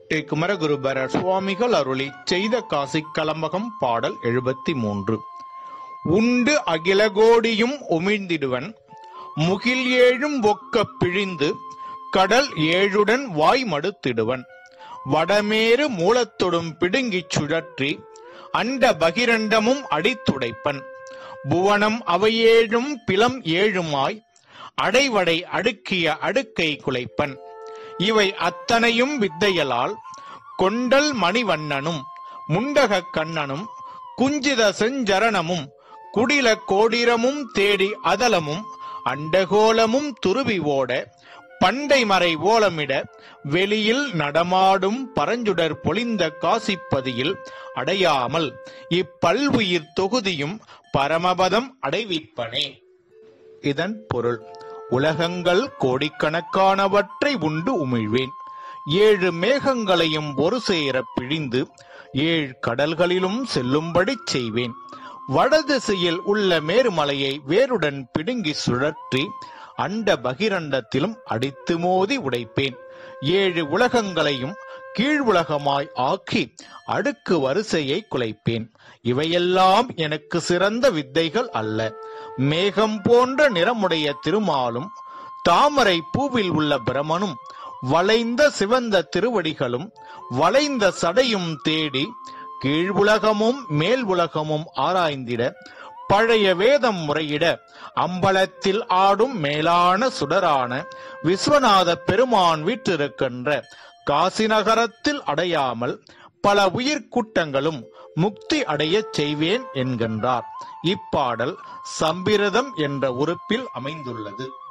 திருவொட்டை குமரகுருபரர் சுவாமிகள் அருளி செய்த காசி கலம்பகம் பாடல் எழுபத்தி மூன்று உண்டு அகிலகோடியும் உமிழ்ந்திடுவன் முகில் ஏழும் ஒக்க பிழிந்து கடல் ஏழுடன் வாய் மடுத்திடுவன் வடமேறு மூலத்தொடும் பிடுங்கிச் சுழற்றி அண்ட பகிரண்டமும் அடித்துடைப்பன் புவனம் அவையேழும் பிலம் ஏழுமாய் அடைவடை அடுக்கிய அடுக்கை குலைப்பன் இவை அத்தனையும் வித்தையலால் கொண்டல் மணிவண்ணனும் முண்டகக் கண்ணனும் குஞ்சித செஞ்சரணமும் குடில கோடிரமும் தேடி அதலமும் அண்டகோலமும் துருவி ஓட பண்டை மறை ஓலமிட வெளியில் நடமாடும் பரஞ்சுடர் பொலிந்த காசிப்பதியில் அடையாமல் இப்பல்வுயிர் தொகுதியும் பரமபதம் அடைவிப்பனே இதன் பொருள் உலகங்கள் கோடிக்கணக்கானவற்றை உண்டு உமிழ்வேன் ஏழு மேகங்களையும் ஒரு சேர பிழிந்து ஏழு கடல்களிலும் செல்லும்படி செய்வேன் வடதிசையில் உள்ள மேருமலையை வேருடன் பிடுங்கி சுழற்றி அண்ட பகிரண்டத்திலும் அடித்து மோதி உடைப்பேன் ஏழு உலகங்களையும் கீழ் உலகமாய் ஆக்கி அடுக்கு வரிசையை குலைப்பேன் இவையெல்லாம் எனக்கு சிறந்த வித்தைகள் அல்ல மேகம் போன்ற நிறமுடைய திருமாலும் தாமரை பூவில் உள்ள பிரமனும் வளைந்த சிவந்த திருவடிகளும் வளைந்த சடையும் தேடி கீழ் உலகமும் மேல் உலகமும் ஆராய்ந்திட பழைய வேதம் முறையிட அம்பலத்தில் ஆடும் மேலான சுடரான விஸ்வநாத பெருமான் வீற்றிருக்கின்ற காசி நகரத்தில் அடையாமல் பல உயிர்க்கூட்டங்களும் முக்தி அடையச் செய்வேன் என்கின்றார் இப்பாடல் சம்பிரதம் என்ற உறுப்பில் அமைந்துள்ளது